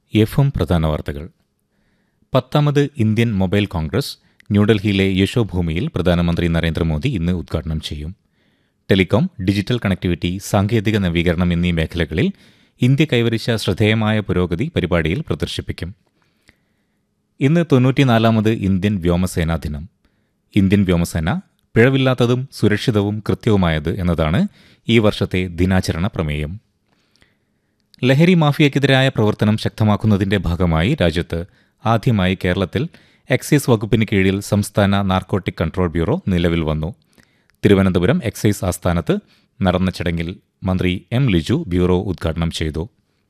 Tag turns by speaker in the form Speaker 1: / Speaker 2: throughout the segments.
Speaker 1: F M പ്രധാന വാർത്തകൾ പത്താമത് ഇന്ത്യൻ മൊബൈൽ കോൺഗ്രസ് ന്യൂഡൽഹിയിലെ യശോഭൂമിയിൽ പ്രധാനമന്ത്രി നരേന്ദ്രമോദി ഇന്ന് ഉദ്ഘാടനം ചെയ്യും ടെലികോം ഡിജിറ്റൽ കണക്ടിവിറ്റി സാങ്കേതിക നവീകരണം എന്നീ മേഖലകളിൽ ഇന്ത്യ കൈവരിച്ച ശ്രദ്ധേയമായ പുരോഗതി പരിപാടിയിൽ പ്രദർശിപ്പിക്കും ഇന്ന് തൊണ്ണൂറ്റിനാലാമത് ഇന്ത്യൻ വ്യോമസേനാ ദിനം ഇന്ത്യൻ വ്യോമസേന പിഴവില്ലാത്തതും സുരക്ഷിതവും കൃത്യവുമായത് എന്നതാണ് ഈ വർഷത്തെ ദിനാചരണ പ്രമേയം ലഹരി മാഫിയക്കെതിരായ പ്രവർത്തനം ശക്തമാക്കുന്നതിന്റെ ഭാഗമായി രാജ്യത്ത് ആദ്യമായി കേരളത്തിൽ എക്സൈസ് വകുപ്പിന് കീഴിൽ സംസ്ഥാന നാർക്കോട്ടിക് കൺട്രോൾ ബ്യൂറോ നിലവിൽ വന്നു തിരുവനന്തപുരം എക്സൈസ് ആസ്ഥാനത്ത് നടന്ന ചടങ്ങിൽ മന്ത്രി എം ലിജു ബ്യൂറോ ഉദ്ഘാടനം ചെയ്തു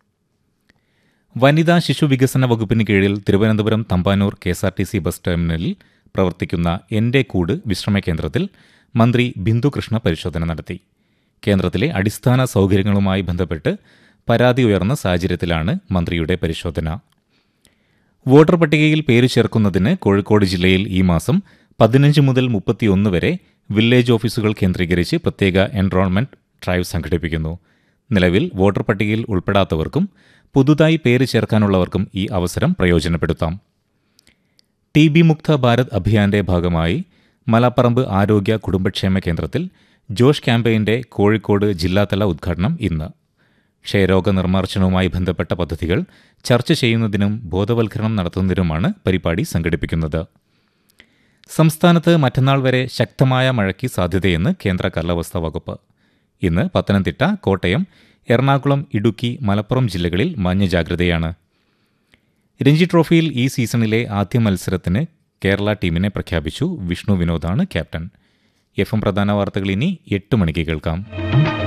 Speaker 1: വനിതാ ശിശു വികസന വകുപ്പിന് കീഴിൽ Thiruvananthapuram Thampanoor K S R T C bus ടെർമിനലിൽ പ്രവർത്തിക്കുന്ന എന്റെ കൂട് വിശ്രമ കേന്ദ്രത്തിൽ മന്ത്രി ബിന്ദു കൃഷ്ണ പരിശോധന നടത്തി കേന്ദ്രത്തിലെ അടിസ്ഥാന സൗകര്യങ്ങളുമായി ബന്ധപ്പെട്ട് പരാതി ഉയർന്ന സാഹചര്യത്തിലാണ് മന്ത്രിയുടെ പരിശോധന വോട്ടർ പട്ടികയിൽ പേര് ചേർക്കുന്നതിന് കോഴിക്കോട് ജില്ലയിൽ ഈ മാസം പതിനഞ്ച് മുതൽ മുപ്പത്തിയൊന്ന് വരെ വില്ലേജ് ഓഫീസുകൾ കേന്ദ്രീകരിച്ച് പ്രത്യേക എൻറോൾമെന്റ് ഡ്രൈവ് സംഘടിപ്പിക്കുന്നു നിലവിൽ വോട്ടർ പട്ടികയിൽ ഉൾപ്പെടാത്തവർക്കും പുതുതായി പേര് ചേർക്കാനുള്ളവർക്കും ഈ അവസരം പ്രയോജനപ്പെടുത്താം ടി ബി മുക്ത ഭാരത് അഭിയാന്റെ ഭാഗമായി മലപ്പറമ്പ് ആരോഗ്യ കുടുംബക്ഷേമ കേന്ദ്രത്തിൽ ജോഷ് ക്യാമ്പയിന്റെ കോഴിക്കോട് ജില്ലാതല ഉദ്ഘാടനം ഇന്ന് ക്ഷയരോഗ നിർമ്മാർജ്ജനവുമായി ബന്ധപ്പെട്ട പദ്ധതികൾ ചർച്ച ചെയ്യുന്നതിനും ബോധവൽക്കരണം നടത്തുന്നതിനുമാണ് പരിപാടി സംഘടിപ്പിക്കുന്നത് സംസ്ഥാനത്ത് മറ്റന്നാൾ വരെ ശക്തമായ മഴയ്ക്ക് സാധ്യതയെന്ന് കേന്ദ്ര കാലാവസ്ഥാ വകുപ്പ് ഇന്ന് പത്തനംതിട്ട കോട്ടയം എറണാകുളം ഇടുക്കി മലപ്പുറം ജില്ലകളിൽ മഞ്ഞ ജാഗ്രതയാണ് രഞ്ജി ട്രോഫിയിൽ ഈ സീസണിലെ ആദ്യ മത്സരത്തിന് കേരള ടീമിനെ പ്രഖ്യാപിച്ചു വിഷ്ണു വിനോദാണ് ക്യാപ്റ്റൻ എഫ് എം പ്രധാന വാർത്തകൾ ഇനി എട്ട് മണിക്ക് കേൾക്കാം